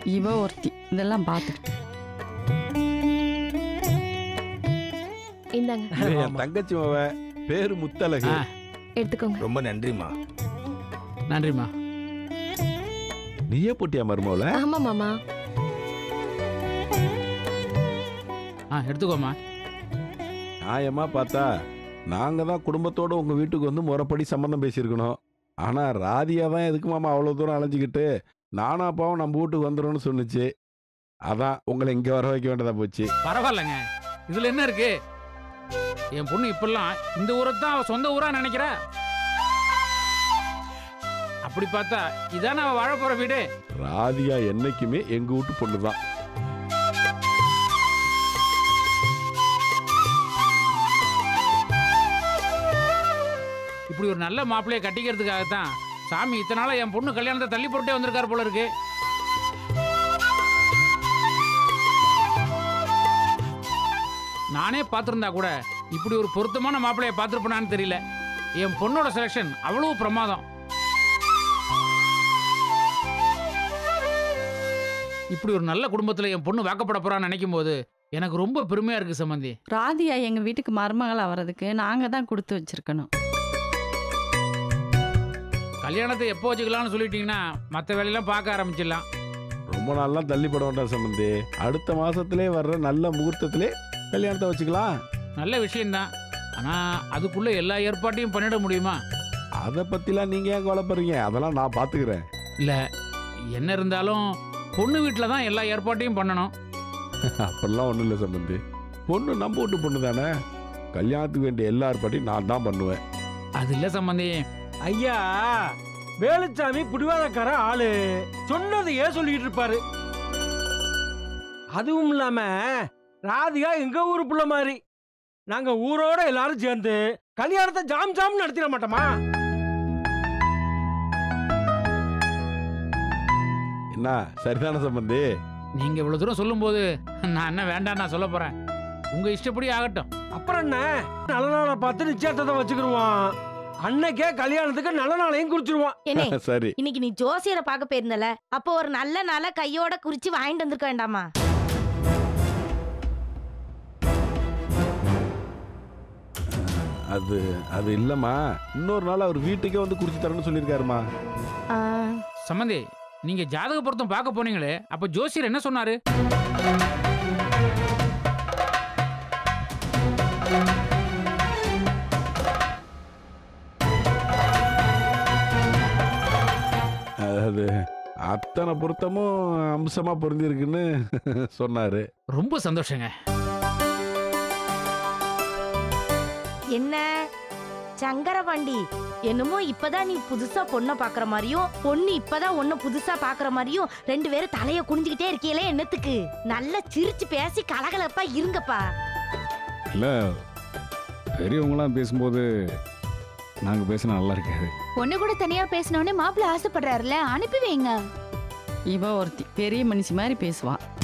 இவ ஒருத்தி இதெல்லாம் பார்த்துக்கிட்டு இந்தாங்க இது என் தங்கச்சி மாவ பேரு முத்தழகு ஆ. எடுத்துக்கோங்க ரொம்ப நன்றிம்மா நன்றிம்மா நீயே போட்டியா மருமவள ஆமா மாமா ஆ எடுத்துக்கோமா நியாயமா பார்த்தா நாங்க தான் குடும்பத்தோட உங்க வீட்டுக்கு வந்து முறைப்படி சம்மந்தம் பேசியிருக்கணும் ஆனா ராதியா தான் எதுக்கு மாமா அவ்வளவு தூரம் அலைஞ்சிக்கிட்டு நானா அப்பாவும் நம்ம வீட்டுக்கு வந்துடும்னு சொன்னுச்சு அதான் உங்களை இங்க வர வைக்க வேண்டியதா போச்சு பரவாயில்லைங்க இதுல என்ன இருக்கு என் பொண்ணு இப்பெல்லாம் இந்த ஊரை தான் அவ சொந்த ஊரா நினைக்கிறா அப்படி பார்த்தா இதானே அவ வாழ போற வீடு ராதிகா என்னைக்குமே எங்க வீட்டு பொண்ணு தான் இப்படி ஒரு நல்ல மாப்பிள்ளைய கட்டிக்கிறதுக்காகத்தான் சாமி இத்தனை நாளா என் பொண்ணு கல்யாணத்தை தள்ளி போட்டே வந்திருக்காரு போல இருக்கு நானே பார்த்திருந்தா கூட இப்படி ஒரு பொருத்தமான மாப்பிள்ளைய பார்த்திருப்பேனான்னு தெரியல என் பொண்ணோட செலெக்ஷன் அவ்வளவு பிரமாதம் இப்படி ஒரு நல்ல குடும்பத்துல என் பொண்ணு வாக்கப்பட போறான்னு நினைக்கும் போது எனக்கு ரொம்ப பெருமையா இருக்கு சம்பந்தி ராதியா எங்க வீட்டுக்கு மருமகளா வர்றதுக்கு நாங்க தான் கொடுத்து வச்சிருக்கணும் கல்யாணத்தை எப்போ வச்சுக்கலாம்னு சொல்லிட்டீங்கன்னா மற்ற வேலையெல்லாம் பார்க்க ஆரம்பிச்சிடலாம் ரொம்ப நாள்லாம் தள்ளிப்பட வேண்டாம் சம்பந்தி அடுத்த மாசத்திலே வர்ற நல்ல முகூர்த்தத்திலே கல்யாணத்தை வச்சுக்கலாம் நல்ல விஷயம்தான் ஆனா அதுக்குள்ள எல்லா ஏற்பாட்டையும் பண்ணிட முடியுமா அதை பத்திலாம் நீங்க ஏன் கவலைப்படுறீங்க அதெல்லாம் நான் பாத்துக்கிறேன் இல்ல என்ன இருந்தாலும் பொண்ணு வீட்டில் தான் எல்லா ஏற்பாட்டையும் பண்ணணும் அப்படிலாம் ஒண்ணும் இல்லை சம்பந்தி பொண்ணு நம்ம வீட்டு பொண்ணு தானே கல்யாணத்துக்கு வேண்டிய எல்லா ஏற்பாட்டையும் நான் தான் பண்ணுவேன் அது இல்ல சம்பந்தி ஐயா வேலுச்சாமி பிடிவாதக்கார ஆளு சொன்னதையே சொல்லிட்டு இருப்பாரு அதுவும் இல்லாம ராதிகா எங்க ஊரு புள்ள மாதிரி நாங்க ஊரோட எல்லாரும் சேர்ந்து கல்யாணத்தை ஜாம் ஜாம் நடத்திட மாட்டோமா என்ன சரிதானே சம்பந்தி நீங்க இவ்வளவு தூரம் சொல்லும்போது நான் என்ன வேண்டாம் நான் சொல்ல போறேன் உங்க இஷ்டப்படி ஆகட்டும் அப்புறம் என்ன நல்ல நாளை பார்த்து நிச்சயத்தை வச்சுக்கிருவோம் அன்னைக்கே கல்யாணத்துக்கு நல்ல நாளையும் குறிச்சிருவோம் என்னே சரி இன்னைக்கு நீ ஜோசியரை பார்க்க போயிருந்தல அப்போ ஒரு நல்ல நாள கையோட குறிச்சு வாங்கிட்டு வந்திருக்க வேண்டாமா அது அது இல்லம்மா இன்னொரு நாள் அவர் வீட்டுக்கே வந்து குறிச்சு தரேன்னு சொல்லியிருக்காருமா ஆ, சம்பந்தி நீங்க ஜாதக பொருத்தம் பார்க்க போனீங்களே அப்ப ஜோசியர் என்ன சொன்னாரு அது அத்தனை பொருத்தமும் அம்சமா பொருந்திருக்குன்னு சொன்னாரு ரொம்ப சந்தோஷங்க என்ன சங்கரபாண்டி என்னமோ இப்பதான் நீ புதுசா பொண்ணை பாக்குற மாதிரியும் பொண்ணு இப்பதான் ஒண்ணு புதுசா பாக்குற மாதிரியும் ரெண்டு பேரும் தலைய குனிஞ்சுக்கிட்டே இருக்கீங்களே என்னத்துக்கு நல்லா சிரிச்சு பேசி கலகலப்பா இருங்கப்பா இல்லை பெரியவங்களாம் பேசும்போது நாங்கள் பேசினா நல்லா இருக்காது பொண்ணு கூட தனியா பேசினோடனே மாப்பிள்ள ஆசைப்படுறாருல அனுப்பி வைங்க இவ ஒருத்தி பெரிய மனுஷி மாதிரி பேசுவான்